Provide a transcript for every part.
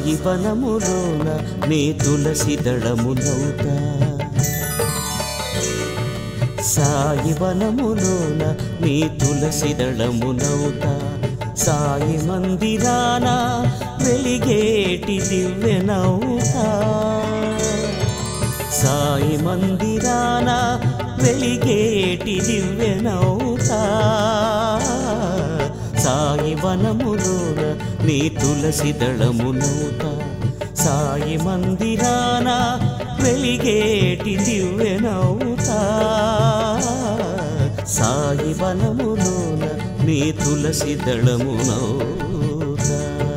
సాయి వనములోన నీ తులసి దళమునౌతా సాయి వనములోన నీ తులసి దళమునౌతా సాయి మందిరాన వెలిగేటి దివ్యనౌతా సాయి మందిరాన వెలిగేటి దివ్యనౌతా సాయి వనములోన నీ తులసి దళమునౌతా సాయి మందిరాన వెలిగేటి దివ్యనౌతా సాయి వనములోన నీ తులసి దళమునౌతా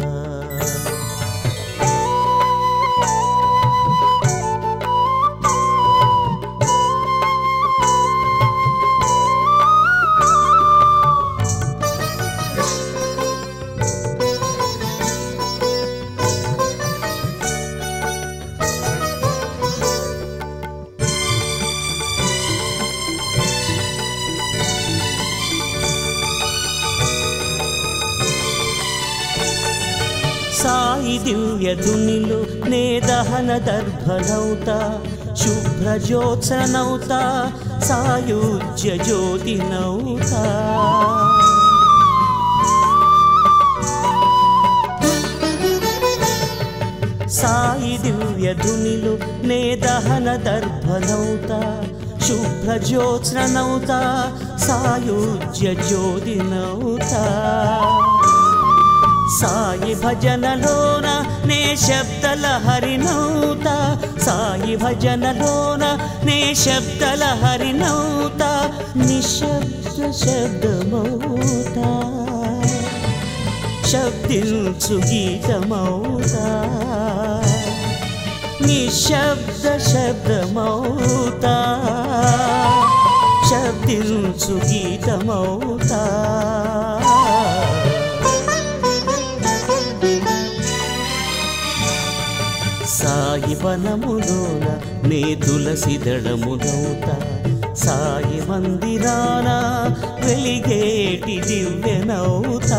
సాయి దివ్య దునిలో నే దహన దర్భనౌత శుభ్ర జ్యోత్సనౌత సాయుజ్య జ్యోతి నౌత సాయి దివ్య ధునిలు నే దహన దర్భనౌత శుభ్ర జ్యోత్సనౌత సాయుజ్య జ్యోతి నౌత సాయి భజనలోన నే శబ్దల హరినౌత సాయి భజనలోన నే శబ్దల హరినౌత నిశ్శబ్ద శబ్దమౌత శబ్దించు గీతమౌతా నిశ్శబ్ద శబ్దమౌతా శబ్దించు గీతమౌతా సాయి వనములోన నే తులసి దళమునౌతా సాయి మందిరాన వెలిగేటి దివ్యనౌతా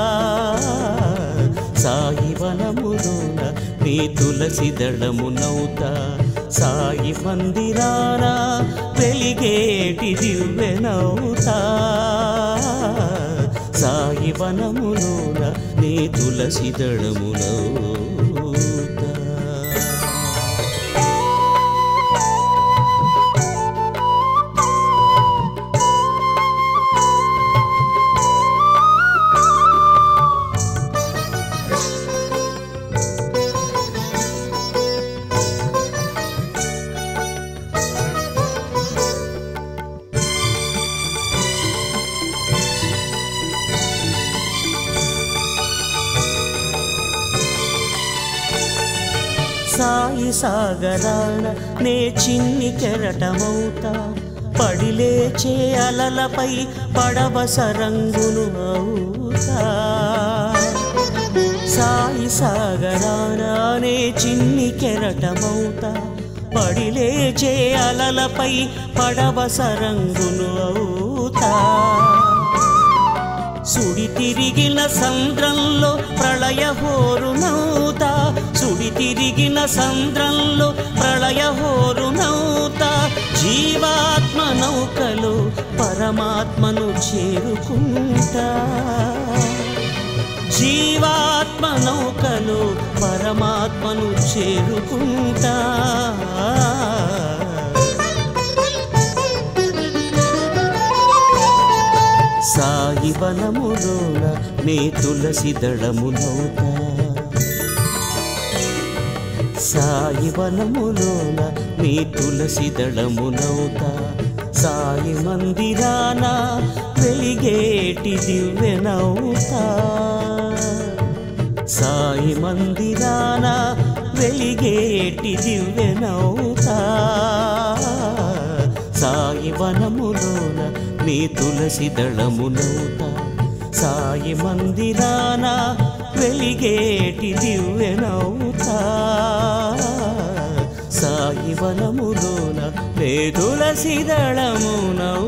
సాయి వనములోన నీ తులసి దళమునౌతా సాయి మందిరాన వెలిగేటి దివ్యనౌతా సాయి వనములోన నీ తులసి దళమునౌతా సాయి సాగరాన నే చిన్ని కెరటమౌతా పడిలేచే అలలపై పడవ సరంగును అవుతా సాయి సాగరాన నే చిన్ని కెరటమౌతా పడిలేచే అలలపై పడవ సరంగును అవుతా సుడి తిరిగిన సంద్రంలో ప్రళయ హోరునౌత సుడి తిరిగిన సంద్రంలో ప్రళయ హోరునౌత జీవాత్మ నౌకలో పరమాత్మను చేరుకుంటా జీవాత్మ నౌకలో పరమాత్మను చేరుకుంటా సాయి వనములోన నే తులసి దళమునౌతా సాయి వనములోన నీ తులసి దళమునౌతా సాయి మందిరాన వెలిగేటి దివ్యనౌతా సాయి మందిరాన వెలిగేటి దివ్యనౌతా సాయి వనములోన నీ తులసి దళమునౌతా సాయి మందిరాన వెలిగేటి దివ్యనౌతా సాయి వనములోన నే తులసి దళమునౌతా